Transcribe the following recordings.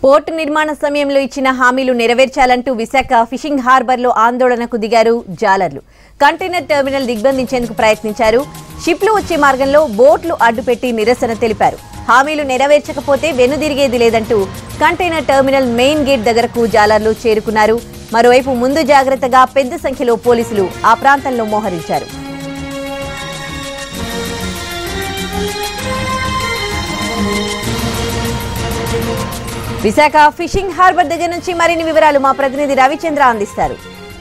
port నిర్మాణ సమయంలో ఇచ్చిన హామీలు నెరవేర్చాలంటూ విశాఖ ఫిషింగ్ హార్బర్లో ఆందోళనకు దిగారు జాలర్లు కంటైనర్ టెర్మినల్ దిగ్బంధించేందుకు ప్రయత్నించారు షిప్లు వచ్చే మార్గంలో బోట్లు అడ్డుపెట్టి నిరసన తెలిపారు హామీలు నెరవేర్చకపోతే వెనుదిరిగేది లేదంటూ కంటైనర్ టెర్మినల్ మెయిన్ గేట్ దగ్గరకు జాలర్లు చేరుకున్నారు మరోవైపు ముందు జాగ్రత్తగా పెద్ద సంఖ్యలో పోలీసులు ఆ ప్రాంతంలో మోహరించారు విశాఖ ఫిషింగ్ హార్బర్ దగ్గర నుంచి మరిన్ని వివరాలు మా ప్రతినిధి రవిచంద్ర అందిస్తారు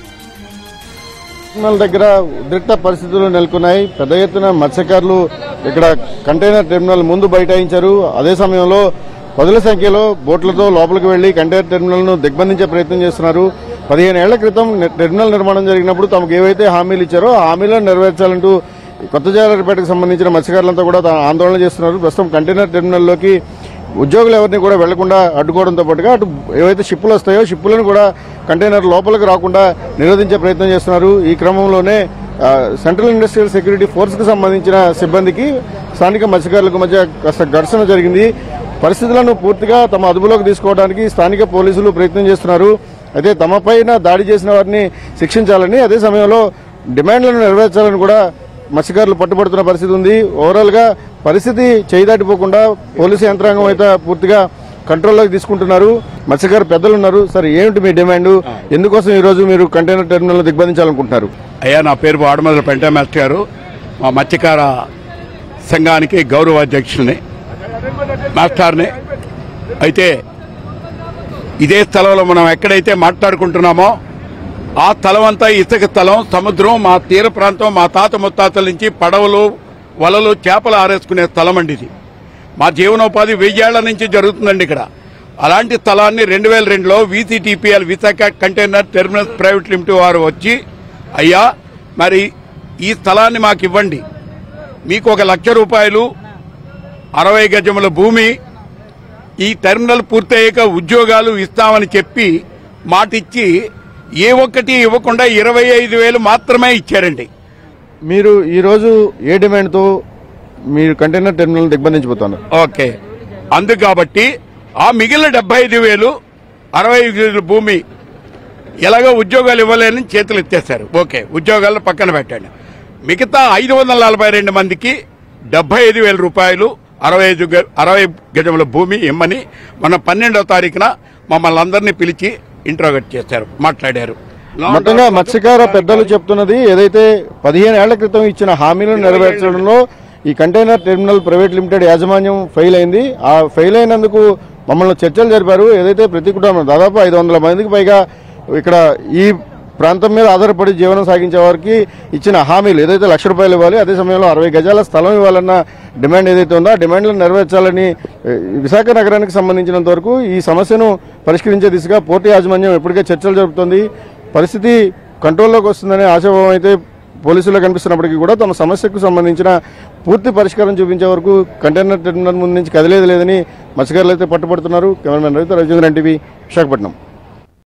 టెర్మినల్ దగ్గర ఉద్రిక్త పరిస్థితులు నెలకొన్నాయి పెద్ద ఎత్తున మత్స్యకారులు ఇక్కడ కంటైనర్ టెర్మినల్ ముందు బైఠాయించారు అదే సమయంలో పదుల సంఖ్యలో బోట్లతో లోపలికి వెళ్లి కంటైనర్ టెర్మినల్ ను దిగ్బంధించే ప్రయత్నం చేస్తున్నారు పదిహేను ఏళ్ల క్రితం నె- టెర్మినల్ నిర్మాణం జరిగినప్పుడు తమకు ఏవైతే హామీలు ఇచ్చారో ఆ హామీలను నెరవేర్చాలంటూ కొత్త జాలరిపేటకు సంబంధించిన మత్స్యకారులంతా కూడా తా- ఆందోళన చేస్తున్నారు ప్రస్తుతం కంటైనర్ టెర్మినల్లోకి ఉద్యోగులు ఎవరిని కూడా వెళ్లకుండా అడ్డుకోవడంతో పాటుగా అటు ఏవైతే షిప్పులు వస్తాయో షిప్పులను కూడా కంటైనర్ లోపలికి రాకుండా నిరోధించే ప్రయత్నం చేస్తున్నారు ఈ క్రమంలోనే ఆ, సెంట్రల్ ఇండస్ట్రియల్ సెక్యూరిటీ ఫోర్స్ కు సంబంధించిన సిబ్బందికి స్థానిక మత్స్యకారులకు మధ్య కాస్త ఘర్షణ జరిగింది పరిస్థితులను పూర్తిగా తమ అదుపులోకి తీసుకోవడానికి స్థానిక పోలీసులు ప్రయత్నం చేస్తున్నారు అయితే తమపైన దాడి చేసిన వారిని శిక్షించాలని అదే సమయంలో డిమాండ్లను నెరవేర్చాలని కూడా మత్స్యకారులు పట్టుబడుతున్న పరిస్థితి ఉంది ఓవరాల్ గా పరిస్థితి చేయి దాటిపోకుండా పోలీసు యంత్రాంగం అయితే పూర్తిగా కంట్రోల్లోకి తీసుకుంటున్నారు మత్స్యకారు పెద్దలు ఉన్నారు సార్ ఏమిటి మీ డిమాండ్ ఎందుకోసం ఈ రోజు మీరు కంటైనర్ టెర్మినల్ దిగ్బంధించాలనుకుంటున్నారు అయ్యా నా పేరు ఆడమదల పెంట మాస్టర్ గారు మా మత్స్యకార సంఘానికి గౌరవ అధ్యక్షుని మాస్టర్ని అయితే ఇదే స్థలంలో మనం ఎక్కడైతే మాట్లాడుకుంటున్నామో ఆ స్థలం అంతా ఇసుక స్థలం సముద్రం మా తీర ప్రాంతం మా తాత ముత్తాతల నుంచి పడవలు వలలు చేపలు ఆరేసుకునే స్థలం అండి ఇది మా జీవనోపాధి వెయ్యేళ్ల నుంచి జరుగుతుందండి ఇక్కడ అలాంటి స్థలాన్ని రెండు వేల రెండులో VCTPL Visakha container terminals private limited వారు వచ్చి అయ్యా మరి ఈ స్థలాన్ని మాకు ఇవ్వండి మీకు ఒక లక్ష రూపాయలు అరవై గజముల భూమి ఈ టెర్మినల్ పూర్తయ్యాక ఉద్యోగాలు ఇస్తామని చెప్పి మాటిచ్చి ఏ ఒక్కటి ఇవ్వకుండా ఇరవై ఐదు వేలు మాత్రమే ఇచ్చారండి మీరు ఈ రోజు ఏ డిమాండ్ తో మీరు కంటైనర్ టెర్మినల్ దిగ్బంధించబోతున్నారు ఓకే అందు కాబట్టి ఆ మిగిలిన డెబ్బై ఐదు వేలు అరవై ఐదు వేలు భూమి ఎలాగో ఉద్యోగాలు ఇవ్వలేని చేతులు ఎత్తేశారు ఓకే ఉద్యోగాలను పక్కన పెట్టండి మిగతా ఐదు వందల నలభై రెండు మందికి డెబ్బై ఐదు వేల రూపాయలు అరవై ఐదు గ- అరవై గజముల భూమి ఇమ్మని మన పన్నెండవ తారీఖున మమ్మల్ని అందరినీ పిలిచి ఇంట్రోగేట్ చేశారు మాట్లాడారు మొత్తంగా మత్స్యకార పెద్దలు చెప్తున్నది ఏదైతే పదిహేను ఏళ్ల క్రితం ఇచ్చిన హామీలను నెరవేర్చడంలో ఈ కంటైనర్ టెర్మినల్ ప్రైవేట్ లిమిటెడ్ యాజమాన్యం ఫెయిల్ అయింది ఆ ఫెయిల్ అయినందుకు మమ్మల్ని చర్చలు జరిపారు ఏదైతే ప్రతి కుటుంబం దాదాపు ఐదు వందల మందికి పైగా ఇక్కడ ఈ ప్రాంతం మీద ఆధారపడి జీవనం సాగించే వారికి ఇచ్చిన హామీలు ఏదైతే లక్ష రూపాయలు ఇవ్వాలి అదే సమయంలో అరవై గజాల స్థలం ఇవ్వాలన్న డిమాండ్ ఏదైతే ఉందో ఆ డిమాండ్లను నెరవేర్చాలని ఏ, విశాఖ నగరానికి సంబంధించినంత వరకు ఈ సమస్యను పరిష్కరించే దిశగా పోర్టు యాజమాన్యం ఇప్పటికే చర్చలు జరుపుతోంది పరిస్థితి కంట్రోల్లోకి వస్తుందనే ఆశాభావం అయితే పోలీసుల్లో కనిపిస్తున్నప్పటికీ కూడా తమ సమస్యకు సంబంధించిన పూర్తి పరిష్కారం చూపించే వరకు కంటైనర్ టెర్మినల్ ముందు నుంచి కదిలేదు లేదని మత్స్యకారులు అయితే పట్టుబడుతున్నారు కెమెరామెన్ రవితో రవిచంద్రన్ టీవీ విశాఖపట్నం